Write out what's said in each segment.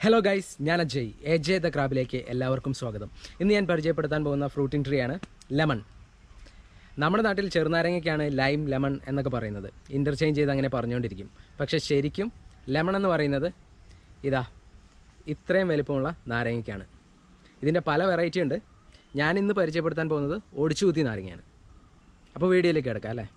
hello guys ഞാൻ Ajay A J the ക്രാബിലേക്ക് എല്ലാവർക്കും സ്വാഗതം ഇന്ന് ഞാൻ പരിചയപ്പെടുത്താൻ പോകുന്ന ഫ്രൂട്ടിംഗ് ട്രീ ആണ് ലെമൺ നമ്മുടെ നാട്ടിൽ ചെറുനാരങ്ങയ്ക്കാണ് ലൈം ലെമൺ എന്നൊക്കെ പറയുന്നത് ഇൻ്റർചേഞ്ച് ചെയ്ത് അങ്ങനെ പറഞ്ഞുകൊണ്ടിരിക്കും പക്ഷേ ശരിക്കും ലെമൺ എന്ന് പറയുന്നത് ഇതാ ഇത്രയും വലിപ്പമുള്ള നാരങ്ങയ്ക്കാണ് ഇതിൻ്റെ പല വെറൈറ്റി ഉണ്ട് ഞാൻ ഇന്ന് പരിചയപ്പെടുത്താൻ പോകുന്നത് ഒടിച്ചുകുത്തി നാരങ്ങയാണ് അപ്പോൾ വീഡിയോയിലേക്ക് കിടക്കാം അല്ലേ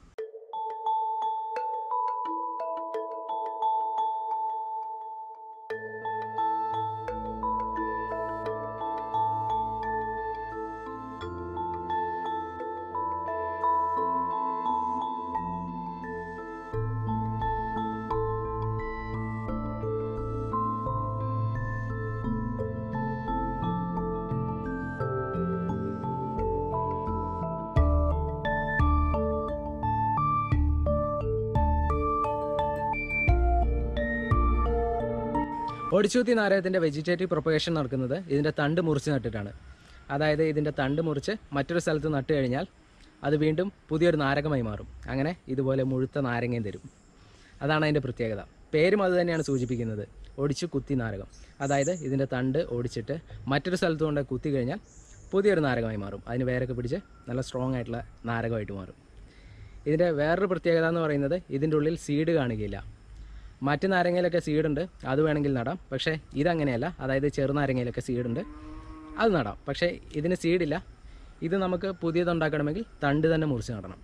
ഒടിച്ചുകുത്തി നാരകത്തിൻ്റെ വെജിറ്റേറ്റീവ് പ്രൊപ്പഗേഷൻ നടക്കുന്നത് ഇതിൻ്റെ തണ്ട് മുറിച്ച് നട്ടിട്ടാണ് അതായത് ഇതിൻ്റെ തണ്ട് മുറിച്ച് മറ്റൊരു സ്ഥലത്ത് നട്ട് കഴിഞ്ഞാൽ അത് വീണ്ടും പുതിയൊരു നാരകമായി മാറും അങ്ങനെ ഇതുപോലെ മുഴുത്ത നാരങ്ങയും തരും അതാണ് അതിൻ്റെ പ്രത്യേകത പേരും അത് തന്നെയാണ് സൂചിപ്പിക്കുന്നത് ഒടിച്ചു കുത്തി നാരകം അതായത് ഇതിൻ്റെ തണ്ട് ഓടിച്ചിട്ട് മറ്റൊരു സ്ഥലത്ത് കൊണ്ട് കുത്തി കഴിഞ്ഞാൽ പുതിയൊരു നാരകമായി മാറും അതിന് വേരൊക്കെ പിടിച്ച് നല്ല സ്ട്രോങ് ആയിട്ടുള്ള നാരകമായിട്ട് മാറും ഇതിൻ്റെ വേറൊരു പ്രത്യേകത എന്ന് പറയുന്നത് ഇതിൻ്റെ ഉള്ളിൽ സീഡ് കാണുകയില്ല മറ്റ് നാരങ്ങയിലൊക്കെ സീഡുണ്ട് അത് വേണമെങ്കിൽ നടാം പക്ഷേ ഇതങ്ങനെയല്ല അതായത് ചെറുനാരങ്ങയിലൊക്കെ സീഡുണ്ട് അത് നടാം പക്ഷേ ഇതിന് സീഡില്ല ഇത് നമുക്ക് പുതിയതുണ്ടാക്കണമെങ്കിൽ തണ്ട് തന്നെ മുറിച്ച് നടണം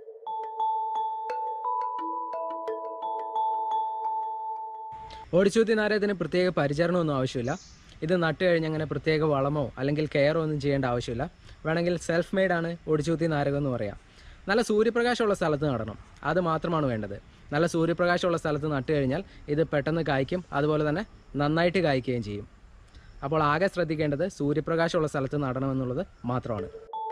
ഓടിച്ചൂത്തി നാരകത്തിന് പ്രത്യേക പരിചരണമൊന്നും ആവശ്യമില്ല ഇത് നട്ട് കഴിഞ്ഞ് അങ്ങനെ പ്രത്യേക വളമോ അല്ലെങ്കിൽ കെയറോ ഒന്നും ചെയ്യേണ്ട ആവശ്യമില്ല വേണമെങ്കിൽ സെൽഫ് മെയ്ഡ് ആണ് ഒടിച്ചൂത്തി നാരകം എന്ന് പറയാം നല്ല സൂര്യപ്രകാശമുള്ള സ്ഥലത്ത് നടണം അത് മാത്രമാണ് വേണ്ടത് നല്ല സൂര്യപ്രകാശമുള്ള സ്ഥലത്ത് നട്ട് കഴിഞ്ഞാൽ ഇത് പെട്ടെന്ന് കായ്ക്കും അതുപോലെ തന്നെ നന്നായിട്ട് കായ്ക്കുകയും ചെയ്യും അപ്പോൾ ആകെ ശ്രദ്ധിക്കേണ്ടത് സൂര്യപ്രകാശമുള്ള സ്ഥലത്ത് നടണമെന്നുള്ളത് മാത്രമാണ്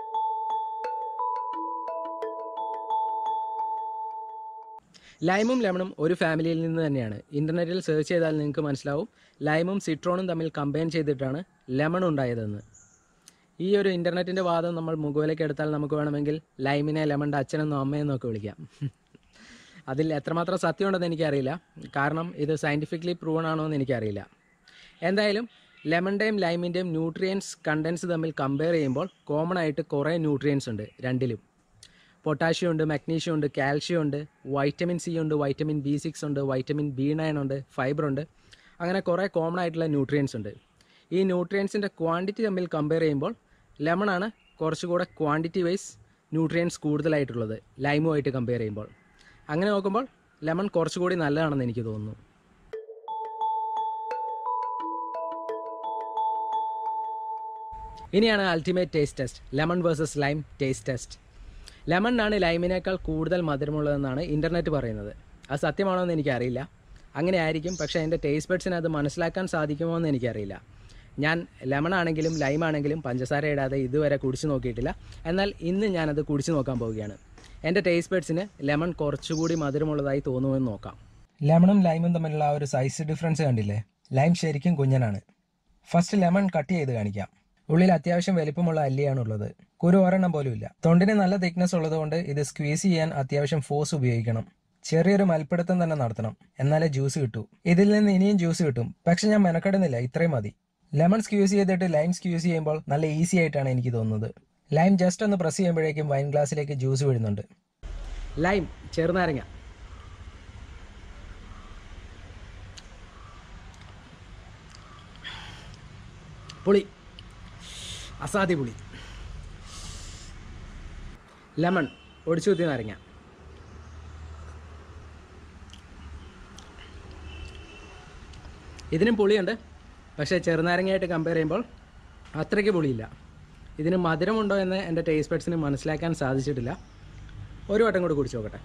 ലൈമും ലെമണും ഒരു ഫാമിലിയിൽ നിന്ന് തന്നെയാണ് ഇൻ്റർനെറ്റിൽ സെർച്ച് ചെയ്താൽ നിങ്ങൾക്ക് മനസ്സിലാവും ലൈമും സിട്രോണും തമ്മിൽ കമ്പൈൻ ചെയ്തിട്ടാണ് ലെമൺ ഉണ്ടായതെന്ന് ഈ ഒരു ഇൻ്റർനെറ്റിൻ്റെ വാദം നമ്മൾ മുഖവിലേക്ക് എടുത്താൽ നമുക്ക് വേണമെങ്കിൽ ലൈമിനെ ലെമണിൻ്റെ അച്ഛനെന്നോ അമ്മയെന്നോ ഒക്കെ വിളിക്കാം അതിൽ എത്രമാത്രം സത്യമുണ്ടെന്ന് എനിക്കറിയില്ല കാരണം ഇത് സയൻറ്റിഫിക്കലി പ്രൂവൺ ആണോ എന്ന് എനിക്കറിയില്ല എന്തായാലും ലെമണിൻ്റെയും ലൈമിൻ്റെയും ന്യൂട്രിയൻസ് കണ്ടൻസ് തമ്മിൽ കമ്പയർ ചെയ്യുമ്പോൾ കോമൺ ആയിട്ട് കുറേ ന്യൂട്രിയൻസ് ഉണ്ട് രണ്ടിലും പൊട്ടാഷ്യം ഉണ്ട് മഗ്നീഷ്യം ഉണ്ട് കാൽഷ്യം ഉണ്ട് വൈറ്റമിൻ സി ഉണ്ട് വൈറ്റമിൻ ബി സിക്സ് ഉണ്ട് വൈറ്റമിൻ ബി നയൻ ഉണ്ട് ഫൈബർ ഉണ്ട് അങ്ങനെ കുറേ കോമൺ ആയിട്ടുള്ള ന്യൂട്രിയൻസ് ഉണ്ട് ഈ ന്യൂട്രിയൻസിൻ്റെ ക്വാണ്ടിറ്റി തമ്മിൽ കമ്പയർ ചെയ്യുമ്പോൾ ലെമൺ ആണ് കുറച്ചുകൂടെ ക്വാണ്ടിറ്റി വൈസ് ന്യൂട്രിയൻസ് കൂടുതലായിട്ടുള്ളത് ലൈമുമായിട്ട് കമ്പയർ ചെയ്യുമ്പോൾ അങ്ങനെ നോക്കുമ്പോൾ ലെമൺ കുറച്ചുകൂടി നല്ലതാണെന്ന് എനിക്ക് തോന്നുന്നു ഇനിയാണ് ultimate taste test lemon versus lime taste test ലെമണിനാണ് ലൈമിനേക്കാൾ കൂടുതൽ മധുരമുള്ളതെന്നാണ് ഇൻ്റർനെറ്റ് പറയുന്നത് അത് സത്യമാണോ എന്ന് എനിക്കറിയില്ല അങ്ങനെ ആയിരിക്കും പക്ഷേ എൻ്റെ ടേസ്റ്റ് ബഡ്സിന് അത് മനസ്സിലാക്കാൻ സാധിക്കുമോ എന്ന് എനിക്കറിയില്ല ഞാൻ ലെമൺ ആണെങ്കിലും ലൈം ആണെങ്കിലും പഞ്ചസാര ഇടാതെ ഇതുവരെ കുടിച്ചു നോക്കിയിട്ടില്ല എന്നാൽ ഇന്ന് ഞാനത് കുടിച്ചു നോക്കാൻ പോവുകയാണ് എൻ്റെ ടേസ്റ്റ് ബഡ്സിന് ലെമൺ കുറച്ചുകൂടി മധുരമുള്ളതായി തോന്നുമെന്ന് നോക്കാം ലെമണും ലൈമും തമ്മിലുള്ള ആ ഒരു സൈസ് ഡിഫറൻസ് കണ്ടില്ലേ ലൈം ശരിക്കും കുഞ്ഞനാണ് ഫസ്റ്റ് ലെമൺ കട്ട് ചെയ്ത് കാണിക്കാം ഉള്ളിൽ അത്യാവശ്യം വലിപ്പമുള്ള അല്ലിയാണ് ഉള്ളത് കുരു ഒരെണ്ണം പോലും ഇല്ല തൊണ്ടിന് നല്ല തിക്നെസ് ഉള്ളതുകൊണ്ട് ഇത് സ്ക്വീസ് ചെയ്യാൻ അത്യാവശ്യം ഫോഴ്സ് ഉപയോഗിക്കണം ചെറിയൊരു മൽപ്പിടുത്തം തന്നെ നടത്തണം എന്നാലേ ജ്യൂസ് കിട്ടൂ ഇതിൽ നിന്ന് ഇനിയും ജ്യൂസ് കിട്ടും പക്ഷെ ഞാൻ മെനക്കെടുന്നില്ല ഇത്രയും മതി ലെമൺ സ്ക്യൂസ് ചെയ്തിട്ട് ലൈം സ്ക്യൂസ് ചെയ്യുമ്പോൾ നല്ല ഈസി ആയിട്ടാണ് എനിക്ക് തോന്നുന്നത് ലൈം ജസ്റ്റ് ഒന്ന് പ്രസ് ചെയ്യുമ്പോഴേക്കും വൈൻ ഗ്ലാസ്സിലേക്ക് ജ്യൂസ് വീഴുന്നുണ്ട് ലൈം ചെറുനാരങ്ങ പുളി അസാധ്യ പുളി ലെമൺ ഒടിച്ചു കുത്തി നാരങ്ങ ഇതിനും പുളിയുണ്ട് പക്ഷേ ചെറുനാരങ്ങയായിട്ട് കമ്പയർ ചെയ്യുമ്പോൾ അത്രയ്ക്ക് പുളിയില്ല ഇതിന് മധുരമുണ്ടോ എന്ന് എൻ്റെ ടേസ്റ്റ് ബഡ്സിന് മനസ്സിലാക്കാൻ സാധിച്ചിട്ടില്ല ഒരു വട്ടം കൂടി കുടിച്ചു നോക്കട്ടെ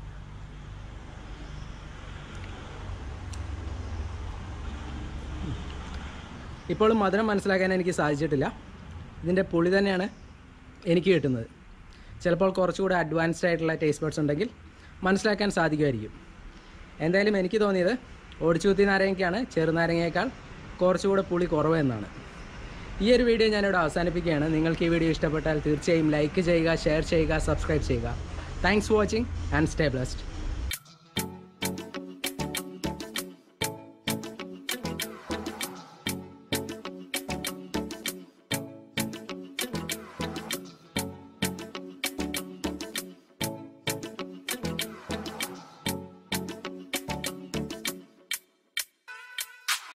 ഇപ്പോഴും മധുരം മനസ്സിലാക്കാൻ എനിക്ക് സാധിച്ചിട്ടില്ല ഇതിൻ്റെ പുളി തന്നെയാണ് എനിക്ക് കിട്ടുന്നത് ചിലപ്പോൾ കുറച്ചുകൂടെ അഡ്വാൻസ്ഡ് ആയിട്ടുള്ള ടേസ്റ്റ് ബഡ്സ് ഉണ്ടെങ്കിൽ മനസ്സിലാക്കാൻ സാധിക്കുമായിരിക്കും എന്തായാലും എനിക്ക് തോന്നിയത് ഓടിച്ചുകുത്തി നാരങ്ങയ്ക്കാണ് ചെറുനാരങ്ങയേക്കാൾ കുറച്ചുകൂടെ പുളി കുറവ് എന്നാണ് ഈ ഒരു വീഡിയോ ഞാനിവിടെ അവസാനിപ്പിക്കുകയാണ് നിങ്ങൾക്ക് ഈ വീഡിയോ ഇഷ്ടപ്പെട്ടാൽ തീർച്ചയായും ലൈക്ക് ചെയ്യുക ഷെയർ ചെയ്യുക സബ്സ്ക്രൈബ് ചെയ്യുക thanks for watching and stay blessed